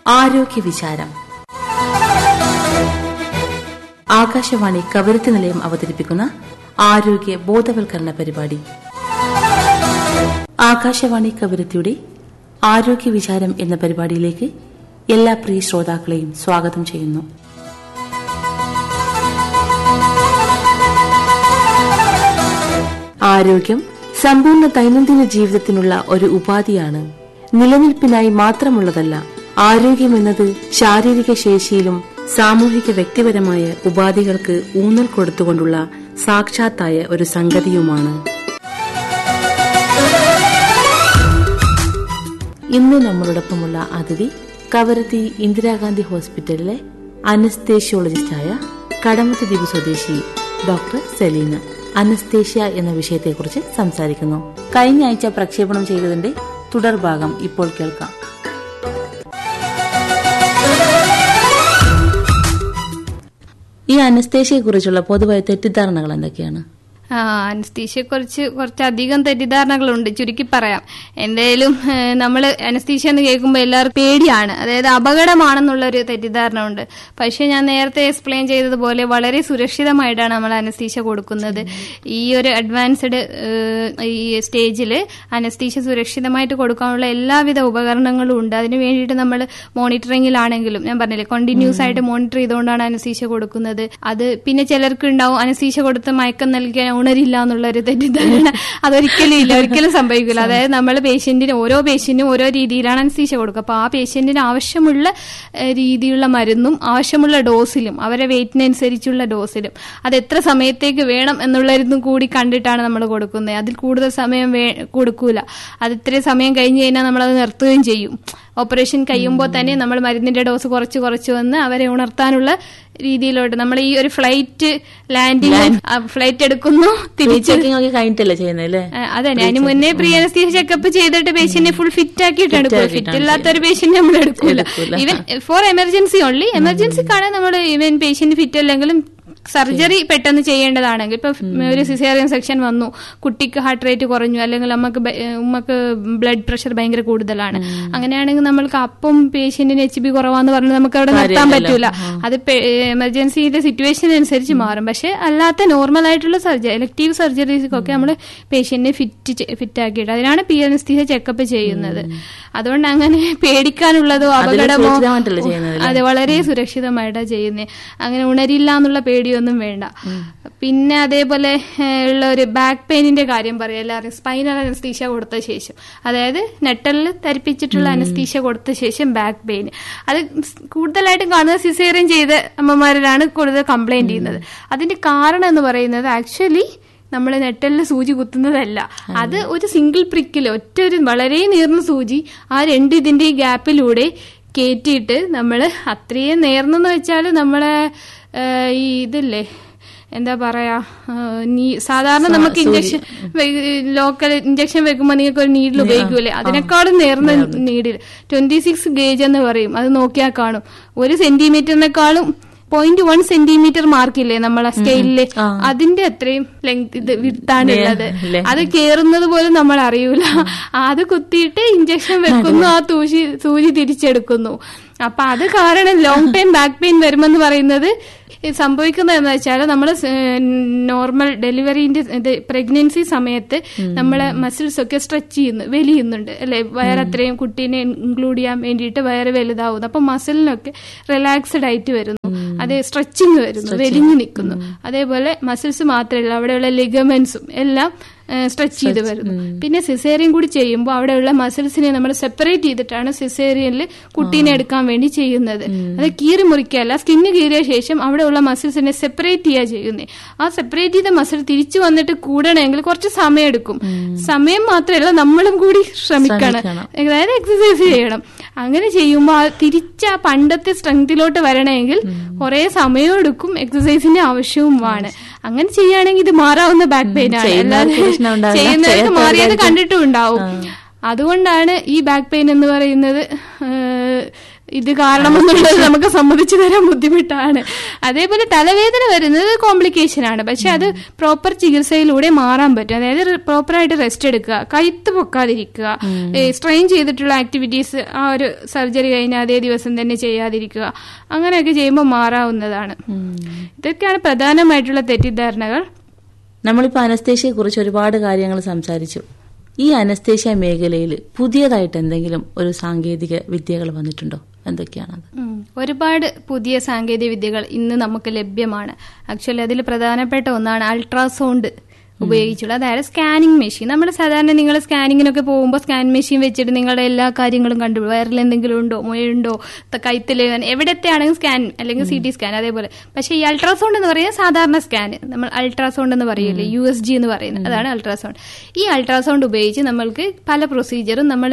ആരോഗ്യ വിചാരം ആകാശവാണി കവരത്തി നിലയം അവതരിപ്പിക്കുന്ന ആരോഗ്യ ബോധവൽക്കരണ പരിപാടി ആകാശവാണി കവരത്തിയുടെ ആരോഗ്യ വിചാരം എന്ന പരിപാടിയിലേക്ക് എല്ലാ പ്രിയ ശ്രോതാക്കളെയും സ്വാഗതം ചെയ്യുന്നു ആരോഗ്യം സമ്പൂർണ്ണ ദൈനംദിന ജീവിതത്തിനുള്ള ഒരു ഉപാധിയാണ് നിലനിൽപ്പിനായി മാത്രമുള്ളതല്ല ആരോഗ്യമെന്നത് ശാരീരിക ശേഷിയിലും സാമൂഹിക വ്യക്തിപരമായ ഉപാധികൾക്ക് ഊന്നൽ കൊടുത്തുകൊണ്ടുള്ള സാക്ഷാത്തായ ഒരു സംഗതിയുമാണ് ഇന്ന് നമ്മളോടൊപ്പമുള്ള അതിഥി കവരത്തി ഇന്ദിരാഗാന്ധി ഹോസ്പിറ്റലിലെ അനസ്തേഷ്യോളജിസ്റ്റായ കടമത്ത് ദ്വീപ് സ്വദേശി ഡോക്ടർ സെലീന അനസ്തേഷ്യ എന്ന വിഷയത്തെക്കുറിച്ച് സംസാരിക്കുന്നു കഴിഞ്ഞ ആഴ്ച പ്രക്ഷേപണം ചെയ്തതിന്റെ തുടർഭാഗം ഇപ്പോൾ കേൾക്കാം ഈ അനസ്തേഷ്യയെ കുറിച്ചുള്ള പൊതുവായ തെറ്റിദ്ധാരണകൾ എന്തൊക്കെയാണ് അനസ്തീഷയെ കുറിച്ച് കുറച്ചധികം തെറ്റിദ്ധാരണകളുണ്ട് ചുരുക്കി പറയാം എന്തായാലും നമ്മൾ അനസ്തീഷ്യ എന്ന് കേൾക്കുമ്പോൾ എല്ലാവർക്കും പേടിയാണ് അതായത് അപകടമാണെന്നുള്ള ഒരു തെറ്റിദ്ധാരണ ഉണ്ട് പക്ഷെ ഞാൻ നേരത്തെ എക്സ്പ്ലെയിൻ ചെയ്തതുപോലെ വളരെ സുരക്ഷിതമായിട്ടാണ് നമ്മൾ അനസ്തീഷ്യ കൊടുക്കുന്നത് ഈ ഒരു അഡ്വാൻസ്ഡ് ഈ സ്റ്റേജിൽ അനസ്തീഷ്യ സുരക്ഷിതമായിട്ട് കൊടുക്കാനുള്ള എല്ലാവിധ ഉപകരണങ്ങളും ഉണ്ട് അതിന് വേണ്ടിയിട്ട് നമ്മൾ മോണിറ്ററിംഗിലാണെങ്കിലും ഞാൻ പറഞ്ഞില്ലേ കണ്ടിന്യൂസ് ആയിട്ട് മോണിറ്റർ ചെയ്തുകൊണ്ടാണ് അനസ്തീഷ്യ കൊടുക്കുന്നത് അത് പിന്നെ ചിലർക്ക് ഉണ്ടാവും അനസ്തീഷ്യ കൊടുത്ത് മയക്കം നൽകിയാൽ ഉണരില്ല എന്നുള്ള ഒരു തെറ്റിദ്ധാരണ അതൊരിക്കലും ഇല്ല ഒരിക്കലും സംഭവിക്കില്ല അതായത് നമ്മൾ പേഷ്യന്റിന് ഓരോ പേഷ്യന്റിനും ഓരോ രീതിയിലാണ് അനസ്തീഷ്യ കൊടുക്കുക അപ്പോൾ ആ പേഷ്യന്റിന് ആവശ്യമുള്ള രീതിയിലുള്ള മരുന്നും ആവശ്യമുള്ള ഡോസിലും അവരെ വെയിറ്റിനനുസരിച്ചുള്ള ഡോസിലും അത് എത്ര സമയത്തേക്ക് വേണം എന്നുള്ളതും കൂടി കണ്ടിട്ടാണ് നമ്മൾ കൊടുക്കുന്നത് അതിൽ കൂടുതൽ സമയം കൊടുക്കൂല അത് ഇത്രയും സമയം കഴിഞ്ഞ് കഴിഞ്ഞാൽ നമ്മളത് നിർത്തുകയും ചെയ്യും ഓപ്പറേഷൻ കഴിയുമ്പോൾ തന്നെ നമ്മൾ മരുന്നിന്റെ ഡോസ് കുറച്ച് കുറച്ച് വന്ന് അവരെ ഉണർത്താനുള്ള രീതിയിലോട്ട് നമ്മൾ ഈ ഒരു ഫ്ലൈറ്റ് ലാൻഡിങ് ഫ്ലൈറ്റ് എടുക്കുന്നു കഴിഞ്ഞിട്ടല്ലേ ചെയ്യുന്നത് അതെ അതിന് മുന്നേ പ്രീ അനസ്തീഷ്യ ചെക്കപ്പ് ചെയ്തിട്ട് പേഷ്യന്റിനെ ഫുൾ ഫിറ്റ് ആക്കിയിട്ട് എടുക്കും ഫിറ്റ് ഇല്ലാത്ത ഒരു പേഷ്യന്റ് നമ്മൾ എടുക്കൂല ഈവൻ ഫോർ എമർജൻസി ഓൺലി എമർജൻസിക്കാണ് നമ്മൾ ഈവൻ പേഷ്യന്റ് ഫിറ്റ് അല്ലെങ്കിലും സർജറി പെട്ടെന്ന് ചെയ്യേണ്ടതാണെങ്കിൽ ഇപ്പൊ ഒരു സിസേറിയൻ സെക്ഷൻ വന്നു കുട്ടിക്ക് ഹാർട്ട് റേറ്റ് കുറഞ്ഞു അല്ലെങ്കിൽ നമുക്ക് ഉമ്മക്ക് ബ്ലഡ് പ്രഷർ ഭയങ്കര കൂടുതലാണ് അങ്ങനെയാണെങ്കിൽ നമ്മൾക്ക് അപ്പം പേഷ്യന്റിന് എച്ച് ബി കുറവാന്ന് പറഞ്ഞ് നമുക്ക് അവിടെ നിർത്താൻ പറ്റൂല അത് എമർജൻസിയുടെ സിറ്റുവേഷൻ അനുസരിച്ച് മാറും പക്ഷെ അല്ലാത്ത നോർമൽ ആയിട്ടുള്ള സർജറി എലക്റ്റീവ് സർജറീസൊക്കെ നമ്മൾ പേഷ്യന്റിനെ ഫിറ്റ് ഫിറ്റ് ആക്കിയിട്ട് അതിനാണ് പി അനസ്തീസിയ ചെക്കപ്പ് ചെയ്യുന്നത് അതുകൊണ്ട് അങ്ങനെ പേടിക്കാനുള്ളതോ അപകടമോ അതെ വളരെ സുരക്ഷിതമായിട്ടാണ് ചെയ്യുന്നത് അങ്ങനെ ഉണരില്ല എന്നുള്ള പേടിയൊന്നും വേണ്ട പിന്നെ അതേപോലെ ഉള്ള ഒരു ബാക്ക് പെയിനിന്റെ കാര്യം പറയാം എല്ലാവരും സ്പൈനൽ അനസ്തീഷ്യ കൊടുത്ത ശേഷം അതായത് നെട്ടലിൽ ധരിപ്പിച്ചിട്ടുള്ള അനസ്തീഷ്യ കൊടുത്ത ശേഷം ബാക്ക് പെയിൻ അത് കൂടുതലായിട്ടും കാണുന്നത് സിസേറിയൻ ചെയ്ത അമ്മമാരിലാണ് കൂടുതൽ കംപ്ലൈന്റ് ചെയ്യുന്നത് അതിന്റെ കാരണം എന്ന് പറയുന്നത് ആക്ച്വലി നമ്മൾ നെട്ടലിൽ സൂചി കുത്തുന്നതല്ല അത് ഒരു സിംഗിൾ പ്രിക്കിൽ ഒറ്റ ഒരു വളരെ നീർന്ന സൂചി ആ രണ്ട് ഇതിന്റെ ഗ്യാപ്പിലൂടെ കയറ്റിയിട്ട് നമ്മൾ അത്രയും നേർന്നെന്ന് വെച്ചാൽ നമ്മളെ ഈ ഇതില്ലേ എന്താ പറയാ നീ സാധാരണ നമുക്ക് ഇഞ്ചക്ഷൻ ലോക്കൽ ഇഞ്ചക്ഷൻ വെക്കുമ്പോൾ നിങ്ങൾക്ക് ഒരു നീഡിൽ ഉപയോഗിക്കൂലേ അതിനേക്കാളും നേർന്ന നീഡിൽ ട്വന്റി സിക്സ് ഗേജ് എന്ന് പറയും അത് നോക്കിയാൽ കാണും ഒരു സെന്റിമീറ്ററിനെക്കാളും പോയിന്റ് വൺ സെന്റിമീറ്റർ മാർക്കില്ലേ നമ്മളെ സ്കെയിലില് അതിന്റെ അത്രയും ലെങ്ത് ഇത് വിട്ടാണുള്ളത് അത് കേറുന്നത് പോലും നമ്മൾ അറിയൂല അത് കുത്തിയിട്ട് ഇഞ്ചക്ഷൻ വെക്കുന്നു ആ തൂശി സൂചി തിരിച്ചെടുക്കുന്നു അപ്പൊ അത് കാരണം ലോങ് ടൈം ബാക്ക് പെയിൻ വരുമെന്ന് പറയുന്നത് സംഭവിക്കുന്നത് എന്ന് വെച്ചാൽ നമ്മൾ നോർമൽ ഡെലിവറിന്റെ പ്രഗ്നൻസി സമയത്ത് നമ്മളെ മസിൽസ് ഒക്കെ സ്ട്രെച്ച് ചെയ്യുന്നു വലിയുന്നുണ്ട് അല്ലെ വയർ അത്രയും കുട്ടീനെ ഇൻക്ലൂഡ് ചെയ്യാൻ വേണ്ടിയിട്ട് വയറ് വലുതാവുന്നു അപ്പൊ മസിലിനൊക്കെ റിലാക്സ്ഡ് ആയിട്ട് വരുന്നു അതെ സ്ട്രെച്ചിങ് വരുന്നു വലിഞ്ഞു നിൽക്കുന്നു അതേപോലെ മസിൽസ് മാത്രമല്ല അവിടെയുള്ള ലിഗമെന്റ്സും എല്ലാം സ്ട്രെച്ച് ചെയ്ത് വരുന്നു പിന്നെ സിസേറിയൻ കൂടി ചെയ്യുമ്പോൾ അവിടെയുള്ള മസിൽസിനെ നമ്മൾ സെപ്പറേറ്റ് ചെയ്തിട്ടാണ് സിസേറിയനിൽ കുട്ടീനെ എടുക്കാൻ വേണ്ടി ചെയ്യുന്നത് അത് കീറി മുറിക്കല്ല സ്കിന്ന് കീറിയ ശേഷം അവിടെയുള്ള മസിൽസിനെ സെപ്പറേറ്റ് ചെയ്യുക ചെയ്യുന്നത് ആ സെപ്പറേറ്റ് ചെയ്ത മസിൽ തിരിച്ചു വന്നിട്ട് കൂടണമെങ്കിൽ കുറച്ച് സമയം എടുക്കും സമയം മാത്രമല്ല നമ്മളും കൂടി ശ്രമിക്കണം അതായത് എക്സസൈസ് ചെയ്യണം അങ്ങനെ ചെയ്യുമ്പോൾ തിരിച്ച ആ പണ്ടത്തെ സ്ട്രെങ്തിലോട്ട് വരണമെങ്കിൽ കുറെ സമയം എടുക്കും എക്സസൈസിന്റെ ആവശ്യവുമാണ് അങ്ങനെ ചെയ്യുകയാണെങ്കിൽ ഇത് മാറാവുന്ന ബാക്ക് പെയിൻ ആണ് അല്ലാതെ ചെയ്യുന്നവർക്ക് മാറിയത് കണ്ടിട്ടും ഉണ്ടാവും അതുകൊണ്ടാണ് ഈ ബാക്ക് പെയിൻ എന്ന് പറയുന്നത് ഏഹ്, ഇത് കാരണമെന്നുള്ളത് നമുക്ക് സമ്മതിച്ചു തരാൻ ബുദ്ധിമുട്ടാണ് അതേപോലെ തലവേദന വരുന്നത് കോംപ്ലിക്കേഷൻ ആണ് പക്ഷെ അത് പ്രോപ്പർ ചികിത്സയിലൂടെ മാറാൻ പറ്റും അതായത് പ്രോപ്പറായിട്ട് റെസ്റ്റ് എടുക്കുക കഴുത്ത് പൊക്കാതിരിക്കുക സ്ട്രെയിൻ ചെയ്തിട്ടുള്ള ആക്ടിവിറ്റീസ് ആ ഒരു സർജറി കഴിഞ്ഞ അതേ ദിവസം തന്നെ ചെയ്യാതിരിക്കുക അങ്ങനെയൊക്കെ ചെയ്യുമ്പോൾ മാറാവുന്നതാണ് ഇതൊക്കെയാണ് പ്രധാനമായിട്ടുള്ള തെറ്റിദ്ധാരണകൾ നമ്മളിപ്പോൾ അനസ്തേഷ്യയെ കുറിച്ച് ഒരുപാട് കാര്യങ്ങൾ സംസാരിച്ചു ഈ അനസ്തേഷ്യ മേഖലയിൽ പുതിയതായിട്ട് എന്തെങ്കിലും ഒരു സാങ്കേതിക വിദ്യകൾ വന്നിട്ടുണ്ടോ എന്തൊക്കെയാണത് ഉം. ഒരുപാട് പുതിയ സാങ്കേതിക വിദ്യകൾ ഇന്ന് നമുക്ക് ലഭ്യമാണ് ആക്ച്വലി അതിൽ പ്രധാനപ്പെട്ട ഒന്നാണ് അൾട്രാസൗണ്ട് ഉപയോഗിച്ചുള്ള അതായത് സ്കാനിങ് മെഷീൻ നമ്മൾ സാധാരണ നിങ്ങൾ സ്കാനിങ്ങിനൊക്കെ പോകുമ്പോൾ സ്കാൻ മെഷീൻ വെച്ചിട്ട് നിങ്ങളുടെ എല്ലാ കാര്യങ്ങളും കണ്ടു വയറിൽ എന്തെങ്കിലും ഉണ്ടോ മുഴയുണ്ടോ ത- കഴുത്തിൽ എവിടത്തെ ആണെങ്കിൽ സ്കാൻ അല്ലെങ്കിൽ സി ടി സ്കാൻ അതേപോലെ പക്ഷേ ഈ അൾട്രാസൗണ്ട് എന്ന് പറയുന്നത് സാധാരണ സ്കാൻ നമ്മൾ അൾട്രാസൗണ്ട് എന്ന് പറയില്ലേ യു എസ് ജി എന്ന് പറയുന്നത് അതാണ് അൾട്രാസൗണ്ട് ഈ അൾട്രാസൗണ്ട് ഉപയോഗിച്ച് നമ്മൾക്ക് പല പ്രൊസീജിയറും നമ്മൾ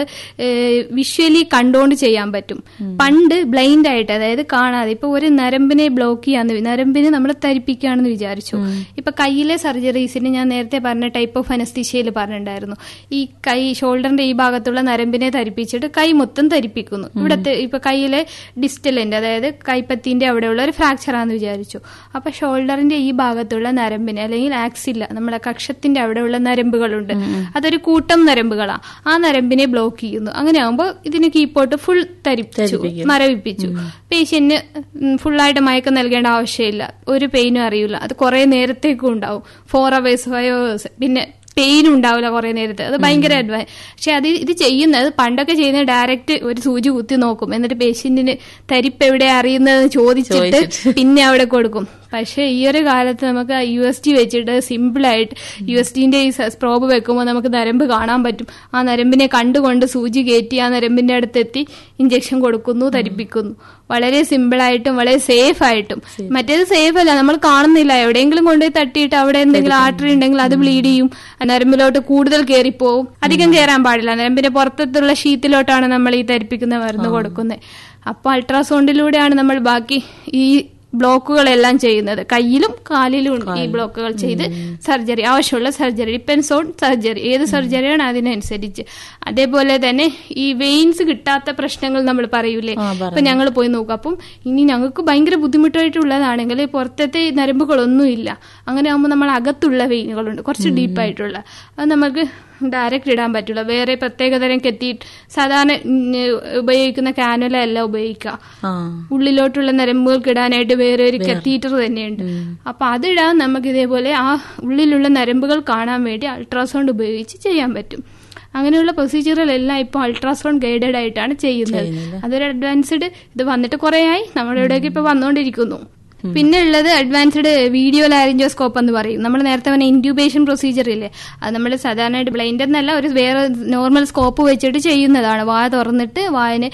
വിഷ്വലി കണ്ടുകൊണ്ട് ചെയ്യാൻ പറ്റും പണ്ട് ബ്ലൈൻഡ് ആയിട്ട് അതായത് കാണാതെ ഇപ്പൊ ഒരു നരമ്പിനെ ബ്ലോക്ക് ചെയ്യാന്ന് വി- നരമ്പിനെ നമ്മൾ തരിപ്പിക്കുകയാണെന്ന് വിചാരിച്ചു ഇപ്പൊ കയ്യിലെ സർജറീസിന് ഞാൻ നേരത്തെ പറഞ്ഞ ടൈപ്പ് ഓഫ് അനസ്തീഷ്യയിൽ പറഞ്ഞിട്ടുണ്ടായിരുന്നു ഈ കൈ ഷോൾഡറിന്റെ ഈ ഭാഗത്തുള്ള നരമ്പിനെ തരിപ്പിച്ചിട്ട് കൈ മൊത്തം തരിപ്പിക്കുന്നു ഇവിടത്തെ ഇപ്പൊ കയ്യിലെ ഡിസ്റ്റലിന്റെ അതായത് കൈപ്പത്തിന്റെ അവിടെയുള്ള ഒരു ഫ്രാക്ചർ ആണെന്ന് വിചാരിച്ചു അപ്പൊ ഷോൾഡറിന്റെ ഈ ഭാഗത്തുള്ള നരമ്പിനെ അല്ലെങ്കിൽ ആക്സില്ല നമ്മുടെ കക്ഷത്തിന്റെ അവിടെയുള്ള നരമ്പുകളുണ്ട് അതൊരു കൂട്ടം നരമ്പുകളാണ് ആ നരമ്പിനെ ബ്ലോക്ക് ചെയ്യുന്നു അങ്ങനെ ആകുമ്പോൾ ഇതിന് കീപ്പോട്ട് ഫുൾ തരിപ്പിച്ചു മരവിപ്പിച്ചു പേഷ്യന്റിന് ഫുള്ളായിട്ട് മയക്കം നൽകേണ്ട ആവശ്യമില്ല ഒരു പെയിനും അറിയില്ല അത് കുറെ നേരത്തേക്കും ഉണ്ടാവും ഫോർ അവേഴ്സ് ഫൈവ് അവേഴ്സ് പിന്നെ പെയിൻ ഉണ്ടാവില്ല കുറെ നേരത്തെ അത് ഭയങ്കര അഡ്വാൻസ് പക്ഷെ അത് ഇത് ചെയ്യുന്നത് പണ്ടൊക്കെ ചെയ്യുന്നത് ഡയറക്റ്റ് ഒരു സൂചി കുത്തി നോക്കും എന്നിട്ട് പേഷ്യന്റിന് തരിപ്പ് എവിടെ അറിയുന്നത് ചോദിച്ചിട്ട് പിന്നെ അവിടെ കൊടുക്കും പക്ഷെ ഈ ഒരു കാലത്ത് നമുക്ക് യു എസ് ടി വെച്ചിട്ട് സിമ്പിളായിട്ട് യു എസ് ടിന്റെ ഈ സ്പ്രോബ് വെക്കുമ്പോൾ നമുക്ക് നരമ്പ് കാണാൻ പറ്റും ആ നരമ്പിനെ കണ്ടുകൊണ്ട് സൂചി കയറ്റി ആ നരമ്പിന്റെ അടുത്തെത്തി ഇഞ്ചക്ഷൻ കൊടുക്കുന്നു തരിപ്പിക്കുന്നു വളരെ സിമ്പിളായിട്ടും വളരെ സേഫ് ആയിട്ടും മറ്റേത് സേഫ് അല്ല നമ്മൾ കാണുന്നില്ല എവിടെയെങ്കിലും കൊണ്ടുപോയി തട്ടിയിട്ട് അവിടെ എന്തെങ്കിലും ആർട്ടറി ഉണ്ടെങ്കിൽ അത് ബ്ലീഡ് ചെയ്യും ആ നരമ്പിലോട്ട് കൂടുതൽ കയറിപ്പോവും അധികം കയറാൻ പാടില്ല നരമ്പിന്റെ പുറത്തുള്ള ഷീറ്റിലോട്ടാണ് നമ്മൾ ഈ തരിപ്പിക്കുന്ന മരുന്ന് കൊടുക്കുന്നത് അപ്പൊ അൾട്രാസൗണ്ടിലൂടെയാണ് നമ്മൾ ബാക്കി ഈ ബ്ലോക്കുകളെല്ലാം ചെയ്യുന്നത് കയ്യിലും കാലിലും ഉണ്ട് ഈ ബ്ലോക്കുകൾ ചെയ്ത് സർജറി ആവശ്യമുള്ള സർജറി ഡിപ്പെൻസ് ഓൺ സർജറി ഏത് സർജറിയാണ് അതിനനുസരിച്ച് അതേപോലെ തന്നെ ഈ വെയിൻസ് കിട്ടാത്ത പ്രശ്നങ്ങൾ നമ്മൾ പറയൂലേ അപ്പൊ ഞങ്ങൾ പോയി നോക്കും അപ്പം ഇനി ഞങ്ങൾക്ക് ഭയങ്കര ബുദ്ധിമുട്ടായിട്ടുള്ളതാണെങ്കിൽ പുറത്തത്തെ നരമ്പുകളൊന്നും ഇല്ല അങ്ങനെ ആകുമ്പോൾ നമ്മൾ അകത്തുള്ള വെയിനുകളുണ്ട് കുറച്ച് ഡീപ്പായിട്ടുള്ള അത് നമുക്ക് ഡയറക്റ്റ് ഇടാൻ പറ്റില്ല വേറെ പ്രത്യേകതരം കെത്തിയിട്ട് സാധാരണ ഉം, ഉപയോഗിക്കുന്ന കാനുല അല്ല ഉപയോഗിക്കുക ആ ഉള്ളിലോട്ടുള്ള നരമ്പുകൾക്ക് ഇടാനായിട്ട് വേറെ ഒരു കത്തീറ്റർ തന്നെയുണ്ട് അപ്പൊ അതിടാൻ നമുക്ക് ഇതേപോലെ ആ ഉള്ളിലുള്ള നരമ്പുകൾ കാണാൻ വേണ്ടി അൾട്രാസൗണ്ട് ഉപയോഗിച്ച് ചെയ്യാൻ പറ്റും അങ്ങനെയുള്ള പ്രൊസീജിയറുകളെല്ലാം ഇപ്പോൾ അൾട്രാസൗണ്ട് ഗൈഡഡ് ആയിട്ടാണ് ചെയ്യുന്നത് അതൊരു അഡ്വാൻസ്ഡ് ഇത് വന്നിട്ട് കുറേ ആയി നമ്മുടെ ഇവിടെയൊക്കെ ഇപ്പൊ വന്നുകൊണ്ടിരിക്കുന്നു പിന്നെ ഉള്ളത് അഡ്വാൻസ്ഡ് വീഡിയോ ലാരിഞ്ചോസ്കോപ്പ് എന്ന് പറയും നമ്മൾ നേരത്തെ പറഞ്ഞ ഇൻഡ്യൂബേഷൻ പ്രൊസീജിയർ ഇല്ലേ അത് നമ്മൾ സാധാരണയായിട്ട് ബ്ലൈൻഡ് എന്നല്ല ഒരു വേറെ നോർമൽ സ്കോപ്പ് വെച്ചിട്ട് ചെയ്യുന്നതാണ് വായ തുറന്നിട്ട് വായന്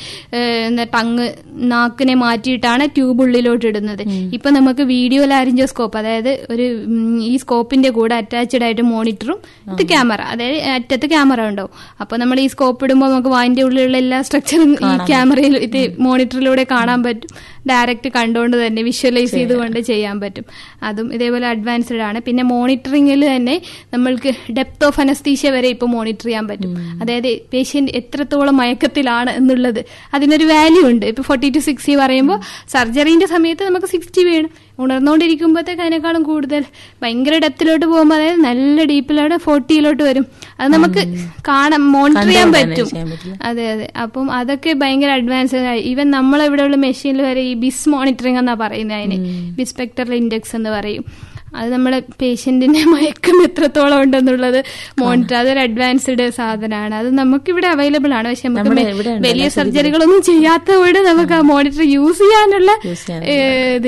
ടങ് നാക്കിനെ മാറ്റിയിട്ടാണ് ട്യൂബ് ഉള്ളിലോട്ട് ഇടുന്നത് ഇപ്പൊ നമുക്ക് വീഡിയോ ലാരിഞ്ചോസ്കോപ്പ് അതായത് ഒരു ഉം, ഈ സ്കോപ്പിന്റെ കൂടെ അറ്റാച്ച്ഡ് ആയിട്ട് മോണിറ്ററും ഇത് ക്യാമറ അതായത് അറ്റത്ത് ക്യാമറ ഉണ്ടാവും അപ്പൊ നമ്മൾ ഈ സ്കോപ്പ് ഇടുമ്പോൾ നമുക്ക് വായന്റെ ഉള്ളിലുള്ള എല്ലാ സ്ട്രക്ചറും ഈ ക്യാമറയിൽ ഇത് മോണിറ്ററിലൂടെ കാണാൻ പറ്റും ഡയറക്റ്റ് കണ്ടുകൊണ്ട് തന്നെ വിഷ്വലൈസ് ചെയ്തുകൊണ്ട് ചെയ്യാൻ പറ്റും അതും ഇതേപോലെ അഡ്വാൻസ്ഡ് ആണ് പിന്നെ മോണിറ്ററിംഗിൽ തന്നെ നമ്മൾക്ക് ഡെപ്ത് ഓഫ് അനസ്തീഷ്യ വരെ ഇപ്പോൾ മോണിറ്റർ ചെയ്യാൻ പറ്റും അതായത് പേഷ്യന്റ് എത്രത്തോളം മയക്കത്തിലാണ് എന്നുള്ളത് അതിനൊരു വാല്യൂ ഉണ്ട് ഇപ്പൊ ഫോർട്ടി ടു സിക്സ്റ്റി പറയുമ്പോൾ സർജറിന്റെ സമയത്ത് നമുക്ക് സിക്സ്റ്റി വേണം ഉണർന്നുകൊണ്ടിരിക്കുമ്പോഴത്തേക്ക് അതിനേക്കാളും കൂടുതൽ ഭയങ്കര ഡെപ്തിലോട്ട് പോകുമ്പോൾ അതായത് നല്ല ഡീപ്പിലോട്ട് ഫോർട്ടിയിലോട്ട് വരും അത് നമുക്ക് കാണാൻ മോണിറ്റർ ചെയ്യാൻ കണ്ടുകൊണ്ട് തന്നെ പറ്റും ചെയ്യാൻ പറ്റില്ല. അതെ അതെ അപ്പം അതൊക്കെ ഭയങ്കര അഡ്വാൻസ്ഡ് ആയി ഈവൻ നമ്മളിവിടെയുള്ള മെഷീനിൽ വരെ ഈ ബിസ് മോണിറ്ററിംഗ് എന്നാ പറയുന്നത് അതിന് ബിസ്പെക്ടറൽ ഇൻഡെക്സ് എന്ന് പറയും അത് നമ്മളെ പേഷ്യന്റിന്റെ മയക്കം എത്രത്തോളം ഉണ്ടെന്നുള്ളത് മോണിറ്റർ അതൊരു അഡ്വാൻസ്ഡ് സാധനമാണ് അത് നമുക്കിവിടെ അവൈലബിൾ ആണ് പക്ഷെ നമുക്ക് നമ്മുടെ മെ- ഇവിടെ ഉണ്ടല്ലോ, വലിയ സർജറികളൊന്നും ചെയ്യാത്തവിടെ നമുക്ക് ആ മോണിറ്റർ യൂസ് ചെയ്യാനുള്ള യൂസ് ചെയ്യാൻ ഏഹ്, ഇത്